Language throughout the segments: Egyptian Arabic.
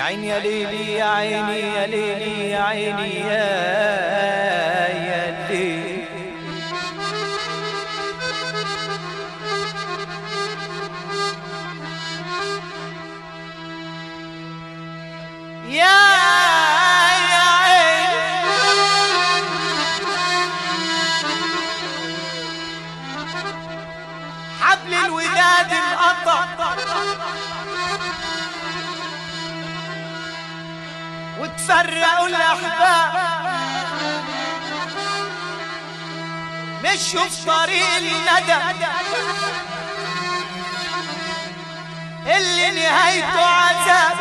يا عيني يا ليلي يا عيني يا ليلي يا عيني يا يا ليلي يا يا عيني حبل الوداد انقطع وتفرقوا الأحباب مشوا في طريق الندى اللي نهايته عذاب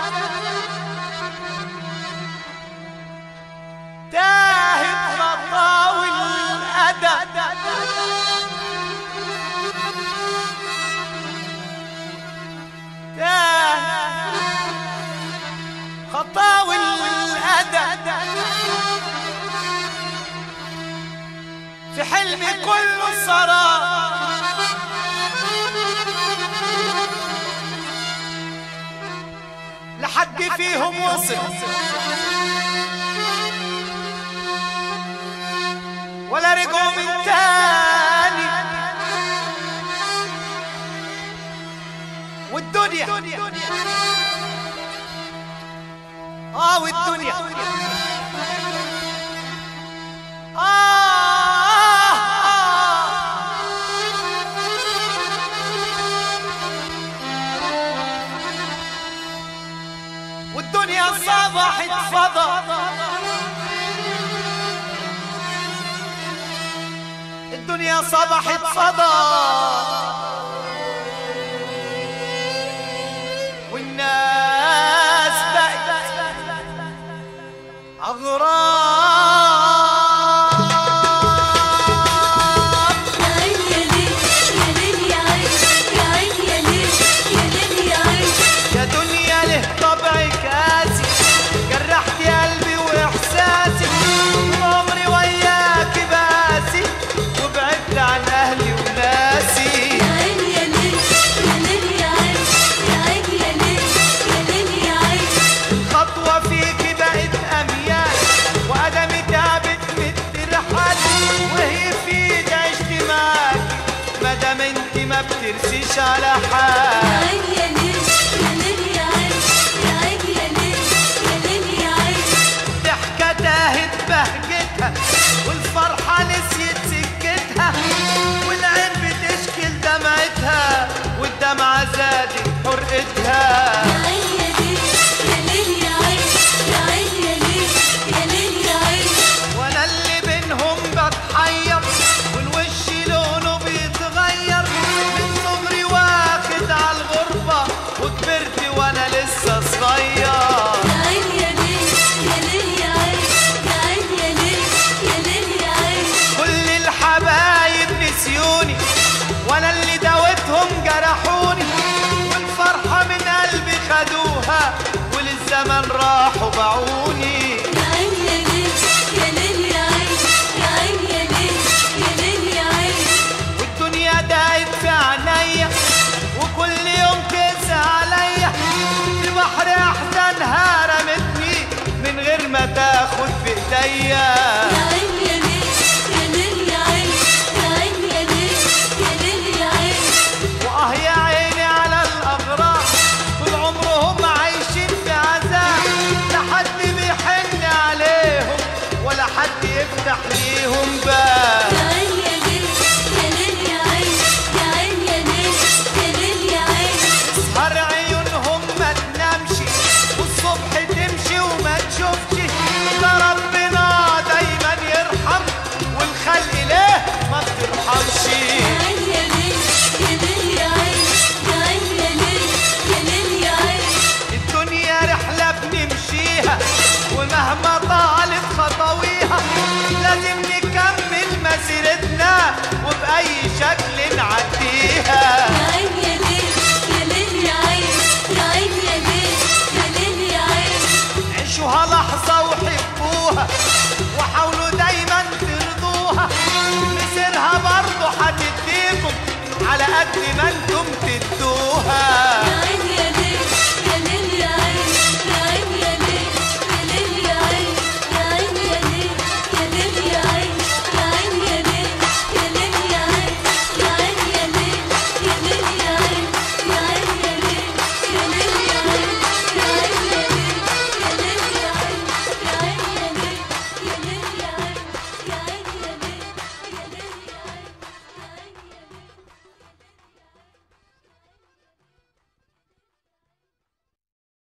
تاهت خطاوي الأدب تاهت خطاوي الأدب في حلمي كله سراب لحد فيهم وصل ولا رجعوا من تاني والدنيا اه والدنيا آه, آه والدنيا صبحت فضا الدنيا صبحت فضا والناس بقت أغراب يا عين يا ليل يا ليل يا عين يا عين يا ليل يا ليل يا عين يا دنيا له طبع كاسي جرحت قلبي واحساسي طول عمري وياك باسي وبعدت عن اهلي وناسي يا عين يا ليل يا ليل يا عين يا عين يا ليل يا ليل يا عين خطوة فيك بقت أميال وقدمي تعبت مترحل وهي في عشت معاكي مادام انت ما بترسيش على يا حال عين يا